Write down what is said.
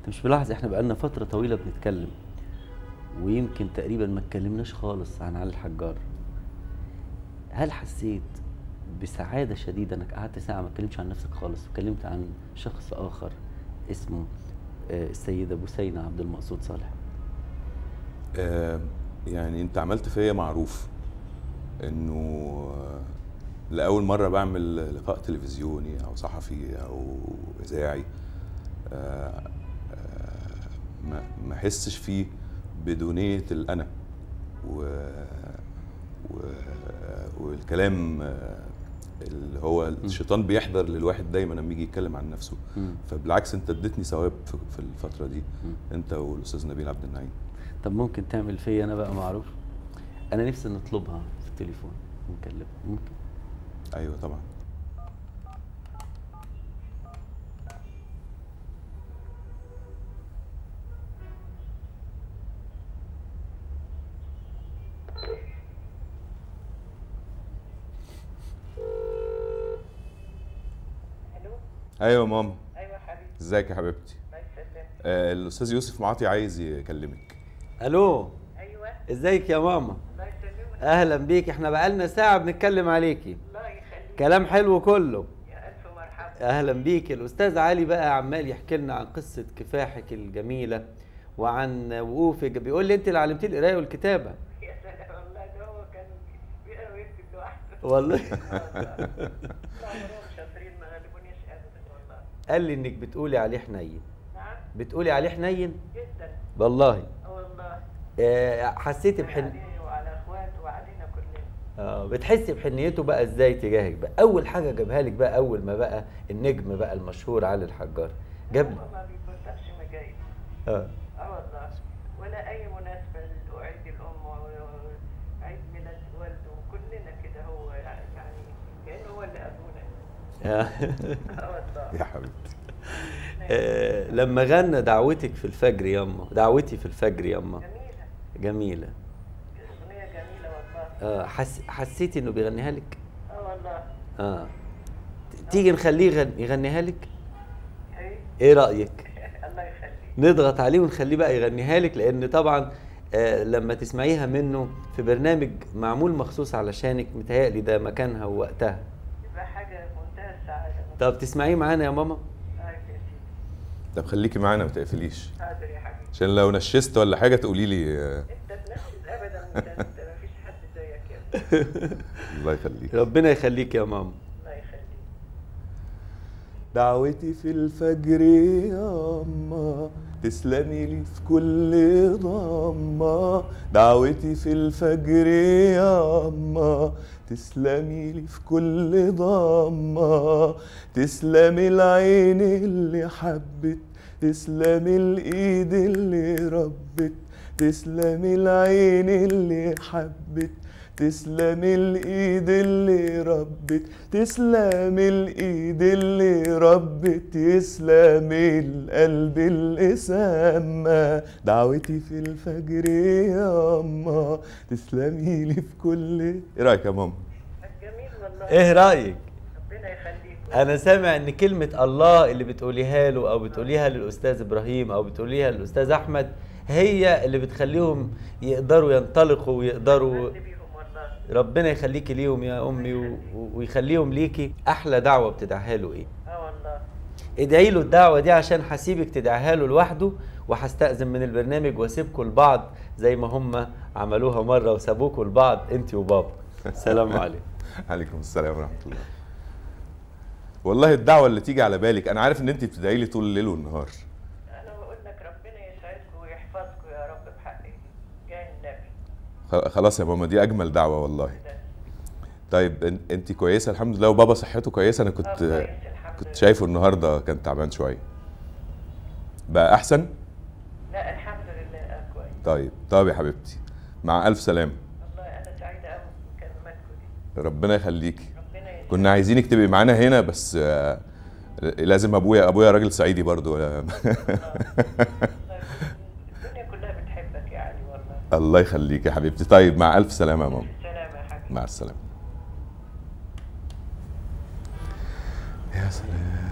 انت مش ملاحظ احنا بقالنا فتره طويله بنتكلم ويمكن تقريبا ما اتكلمناش خالص عن علي الحجار هل حسيت بسعاده شديده انك قعدت ساعه ما اتكلمتش عن نفسك خالص واتكلمت عن شخص اخر اسمه آه، السيده بوسينه عبد المقصود صالح آه، يعني انت عملت فيا معروف انه آه، لاول مره بعمل لقاء تلفزيوني او صحفي او اذاعي آه، آه، ما ما احسش فيه بدونيه الانا و و والكلام آه، اللي هو الشيطان بيحضر للواحد دايما لما يجي يتكلم عن نفسه مم. فبالعكس انت اديتني ثواب في في الفتره دي مم. انت والاستاذ نبيل عبد النعيم طب ممكن تعمل فيا انا بقى معروف انا نفسي نطلبها في التليفون ونكلمها ممكن ايوه طبعا الو ايوه يا ماما ايوه حبيبي ازيك يا حبيبتي الله يسلمك آه الاستاذ يوسف معاطي عايز يكلمك الو ايوه ازيك يا ماما الله يسلمك اهلا بيك احنا بقالنا ساعه بنتكلم عليكي الله يخليك كلام حلو كله يا الف مرحبا اهلا بيك الاستاذ علي بقى عمال يحكي لنا عن قصه كفاحك الجميله وعن وقوفك بيقول لي انت اللي علمتيه القرايه والكتابه يا سلام والله ده هو كان بيقرا ويكتب لوحده والله لا هم شاطرين ما غلبونيش ابدا والله قال لي انك بتقولي عليه حنين نعم بتقولي عليه حنين جدا والله اه والله آه حسيتي بحن عليه وعلى اخواته وعلينا كلنا اه بتحسي بحنيته بقى ازاي تجاهك بقى اول حاجه جابها لك بقى اول ما بقى النجم بقى المشهور علي الحجار جاب هو ما بيبطلش مجايب اه اه والله ولا اي مناسبه لعيد الام وعيد ميلاد والده كلنا كده هو يعني كانه هو اللي ابونا آه. اه والله يا حبيبتي آه، لما غنى دعوتك في الفجر يما دعوتي في الفجر يما جميله جميله اغنيه جميله والله اه حس... حسيتي انه بيغنيها لك اه والله اه ت- تيجي نخليه يغن... يغنيها لك ايه ايه رايك الله يخليك نضغط عليه ونخليه بقى يغنيها لك لان طبعا آه لما تسمعيها منه في برنامج معمول مخصوص علشانك متهيألي ده مكانها ووقتها يبقى حاجه منتهى السعاده طب تسمعيه معانا يا ماما اه يا سيدي طب خليكي معانا ما تقفليش حاضر يا حبيبي عشان لو نشست ولا حاجه تقولي لي آه، انت تنفذ ابدا انت انت ما فيش حد زيك يا ابني الله يخليك ربنا يخليك يا ماما الله يخليك دعوتي في الفجر يا أما تسلمي لي في كل ضمة دعوتي في الفجر يا أما تسلمي لي في كل ضمة تسلمي العين اللي حبت تسلمي الإيد اللي ربت تسلمي العين اللي حبت تسلم الايد اللي ربت تسلم الايد اللي ربت يسلم القلب اللي سما دعوتي في الفجر يا اما تسلمي لي في كل ايه رايك يا ماما جميل والله ايه رايك ربنا يخليك انا سامع ان كلمه الله اللي بتقوليها له او بتقوليها للاستاذ ابراهيم او بتقوليها للاستاذ احمد هي اللي بتخليهم يقدروا ينطلقوا ويقدروا اللي بيهم والله ربنا يخليكي ليهم يا امي و- و- ويخليهم ليكي احلى دعوه بتدعيها له ايه اه والله ادعي له الدعوه دي عشان هسيبك تدعيها له لوحده وهستأذن من البرنامج واسيبكم لبعض زي ما هم عملوها مره وسابوكوا لبعض انت وبابا سلام عليكم عليكم السلام ورحمه الله والله الدعوه اللي تيجي على بالك انا عارف ان انت بتدعي لي طول الليل والنهار انا بقول لك ربنا يسعدكم ويحفظكم يا رب بحق جاي النبي خ- خلاص يا ماما دي اجمل دعوه والله ده طيب إن- انت كويسه الحمد لله وبابا صحته كويسه انا آه، كنت كويس الحمد كنت لله. شايفه النهارده كان تعبان شويه بقى احسن لا الحمد لله اه كويس طيب طب يا حبيبتي مع الف سلامه والله انا سعيده قوي بكلماتكم دي ربنا يخليكي ربنا يسعدك كنا عايزينك تبقي معانا هنا بس آه، لازم ابويا ابويا راجل صعيدي برضو الدنيا كلها بتحبك يا علي والله الله يخليك يا حبيبتي طيب مع الف سلامه يا ماما السلامه يا حبيبي مع السلامه يا سلام